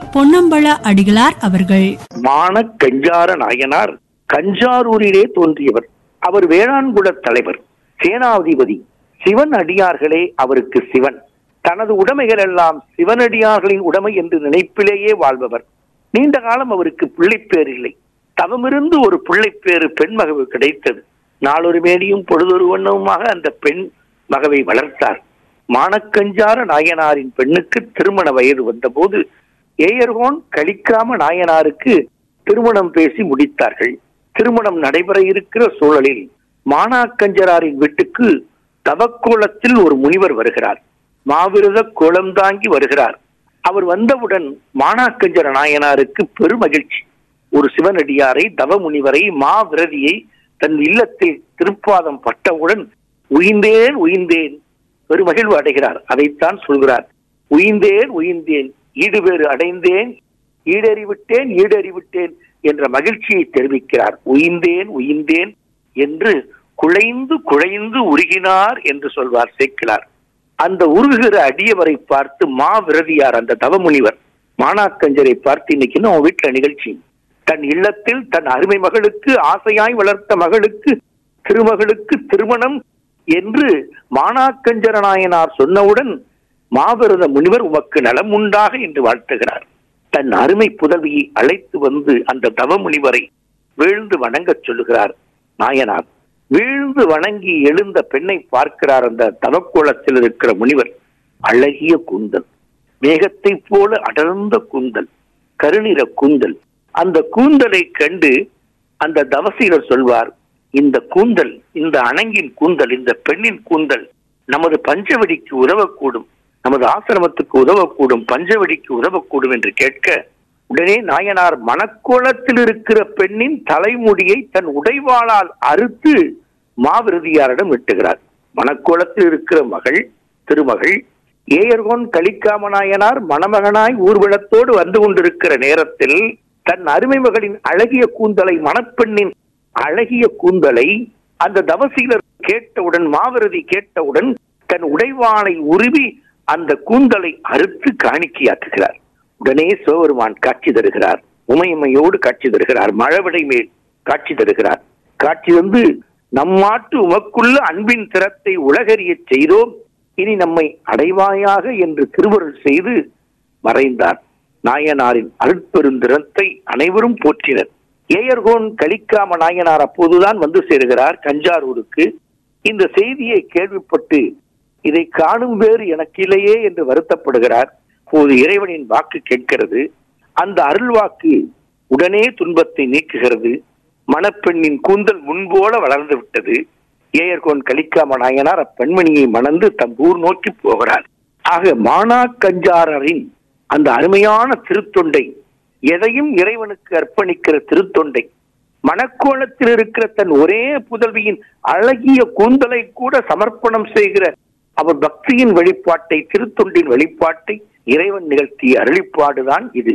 பொன்னம்பல அடிகளார் அவர்கள் மான கஞ்சார நாயனார் கஞ்சாரூரிலே தோன்றியவர் அவர் வேளாண்குல தலைவர் சேனாதிபதி சிவன் அடியார்களே அவருக்கு சிவன் தனது உடைமைகள் எல்லாம் சிவனடியார்களின் உடைமை என்று நினைப்பிலேயே வாழ்பவர் நீண்ட காலம் அவருக்கு பிள்ளைப்பேர் இல்லை தவமிருந்து ஒரு பிள்ளைப்பேறு பெண் மகவு கிடைத்தது நாளொரு மேனியும் பொழுதொரு வண்ணமுமாக அந்த பெண் மகவை வளர்த்தார் மானக்கஞ்சார நாயனாரின் பெண்ணுக்கு திருமண வயது வந்தபோது ஏயர்கோன் கலிக்காம நாயனாருக்கு திருமணம் பேசி முடித்தார்கள் திருமணம் நடைபெற இருக்கிற சூழலில் மானாக்கஞ்சராரின் வீட்டுக்கு தவக்கோலத்தில் ஒரு முனிவர் வருகிறார் மாவிரத கோலம் தாங்கி வருகிறார் அவர் வந்தவுடன் மானாக்கஞ்சர நாயனாருக்கு பெருமகிழ்ச்சி ஒரு சிவனடியாரை தவ முனிவரை மாவிரதியை தன் இல்லத்தில் திருப்பாதம் பட்டவுடன் உயிந்தேன் உயிந்தேன் பெருமகிழ்வு அடைகிறார் அதைத்தான் சொல்கிறார் உயிந்தேன் உயிந்தேன் ஈடுபேறு அடைந்தேன் ஈடறிவிட்டேன் ஈடறிவிட்டேன் என்ற மகிழ்ச்சியை தெரிவிக்கிறார் உயிந்தேன் உயிந்தேன் என்று குழைந்து குழைந்து உருகினார் என்று சொல்வார் சேக்கிலார் அந்த உருகுகிற அடியவரை பார்த்து மா விரதியார் அந்த தவமுனிவர் மானாக்கஞ்சரை பார்த்து இன்னைக்கு நம்ம வீட்டுல நிகழ்ச்சி தன் இல்லத்தில் தன் அருமை மகளுக்கு ஆசையாய் வளர்த்த மகளுக்கு திருமகளுக்கு திருமணம் என்று மானாக்கஞ்சர நாயனார் சொன்னவுடன் மாவிரத முனிவர் உமக்கு நலம் உண்டாக என்று வாழ்த்துகிறார் தன் அருமை புதல்வியை அழைத்து வந்து அந்த தவ முனிவரை வீழ்ந்து வணங்கச் சொல்லுகிறார் நாயனார் வீழ்ந்து வணங்கி எழுந்த பெண்ணை பார்க்கிறார் அந்த தவக்கோலத்தில் இருக்கிற முனிவர் அழகிய கூந்தல் மேகத்தை போல அடர்ந்த கூந்தல் கருநிற கூந்தல் அந்த கூந்தலை கண்டு அந்த தவசீரர் சொல்வார் இந்த கூந்தல் இந்த அணங்கின் கூந்தல் இந்த பெண்ணின் கூந்தல் நமது பஞ்சவடிக்கு உதவக்கூடும் நமது ஆசிரமத்துக்கு உதவக்கூடும் பஞ்சவடிக்கு உதவக்கூடும் என்று கேட்க உடனே நாயனார் மணக்கோலத்தில் இருக்கிற பெண்ணின் தலைமுடியை தன் உடைவாளால் அறுத்து மாவிருதியாரிடம் வெட்டுகிறார் மணக்கோலத்தில் இருக்கிற மகள் திருமகள் ஏயர்கோன் கலிக்காம நாயனார் மணமகனாய் ஊர்வலத்தோடு வந்து கொண்டிருக்கிற நேரத்தில் தன் அருமை மகளின் அழகிய கூந்தலை மணப்பெண்ணின் அழகிய கூந்தலை அந்த தவசீலர் கேட்டவுடன் மாவிரதி கேட்டவுடன் தன் உடைவாளை உருவி அந்த கூந்தலை அறுத்து காணிக்கையாக்குகிறார் உடனே சிவபெருமான் காட்சி தருகிறார் உமையம்மையோடு காட்சி தருகிறார் மழவிடை மேல் காட்சி தருகிறார் காட்சி வந்து நம்மாட்டு உமக்குள்ள அன்பின் திறத்தை உலகறிய செய்தோம் இனி நம்மை அடைவாயாக என்று திருவருள் செய்து மறைந்தார் நாயனாரின் அருட்பெருந்திறத்தை அனைவரும் போற்றினர் ஏயர்கோன் கலிக்காம நாயனார் அப்போதுதான் வந்து சேருகிறார் கஞ்சாரூருக்கு இந்த செய்தியை கேள்விப்பட்டு இதை காணும் வேறு எனக்கு இல்லையே என்று வருத்தப்படுகிறார் போது இறைவனின் வாக்கு கேட்கிறது அந்த அருள் வாக்கு உடனே துன்பத்தை நீக்குகிறது மணப்பெண்ணின் கூந்தல் முன்போல வளர்ந்து விட்டது ஏயர்கோன் கலிக்காம நாயனார் அப்பெண்மணியை மணந்து தம் ஊர் நோக்கி போகிறார் ஆக மானா கஞ்சாரரின் அந்த அருமையான திருத்தொண்டை எதையும் இறைவனுக்கு அர்ப்பணிக்கிற திருத்தொண்டை மணக்கோலத்தில் இருக்கிற தன் ஒரே புதல்வியின் அழகிய கூந்தலை கூட சமர்ப்பணம் செய்கிற அவர் பக்தியின் வெளிப்பாட்டை திருத்தொண்டின் வெளிப்பாட்டை இறைவன் நிகழ்த்திய அருளிப்பாடுதான் இது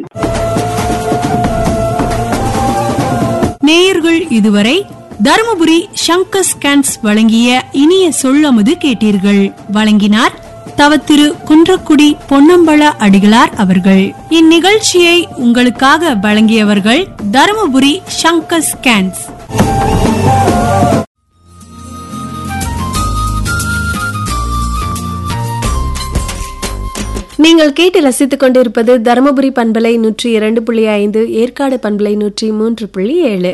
நேயர்கள் இதுவரை தருமபுரி சங்கர் ஸ்கேன்ஸ் வழங்கிய இனிய சொல்லமுது கேட்டீர்கள் வழங்கினார் தவத்திரு குன்றக்குடி பொன்னம்பல அடிகளார் அவர்கள் இந்நிகழ்ச்சியை உங்களுக்காக வழங்கியவர்கள் தருமபுரி சங்கர் ஸ்கேன்ஸ் நீங்கள் கேட்டு ரசித்துக் கொண்டிருப்பது தருமபுரி பண்பலை நூற்றி இரண்டு புள்ளி ஐந்து ஏற்காடு பண்பலை நூற்றி மூன்று புள்ளி ஏழு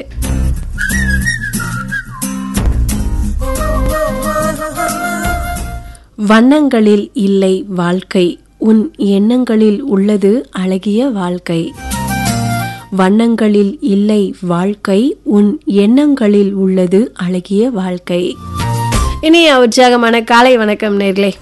வண்ணங்களில் இல்லை வாழ்க்கை உன் எண்ணங்களில் உள்ளது அழகிய வாழ்க்கை வண்ணங்களில் இல்லை வாழ்க்கை உன் எண்ணங்களில் உள்ளது அழகிய வாழ்க்கை இனிய உற்சாகமான காலை வணக்கம் நேர்களே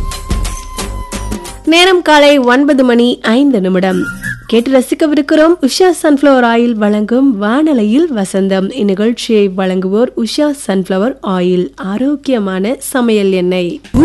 நேரம் காலை ஒன்பது மணி ஐந்து நிமிடம் கேட்டு ரசிக்கவிருக்கிறோம் உஷா சன்ஃப்ளவர் ஆயில் வழங்கும் வானலையில் வசந்தம் இந்நிகழ்ச்சியை வழங்குவோர் உஷா சன்ஃப்ளவர் ஆயில் ஆரோக்கியமான சமையல் எண்ணெய்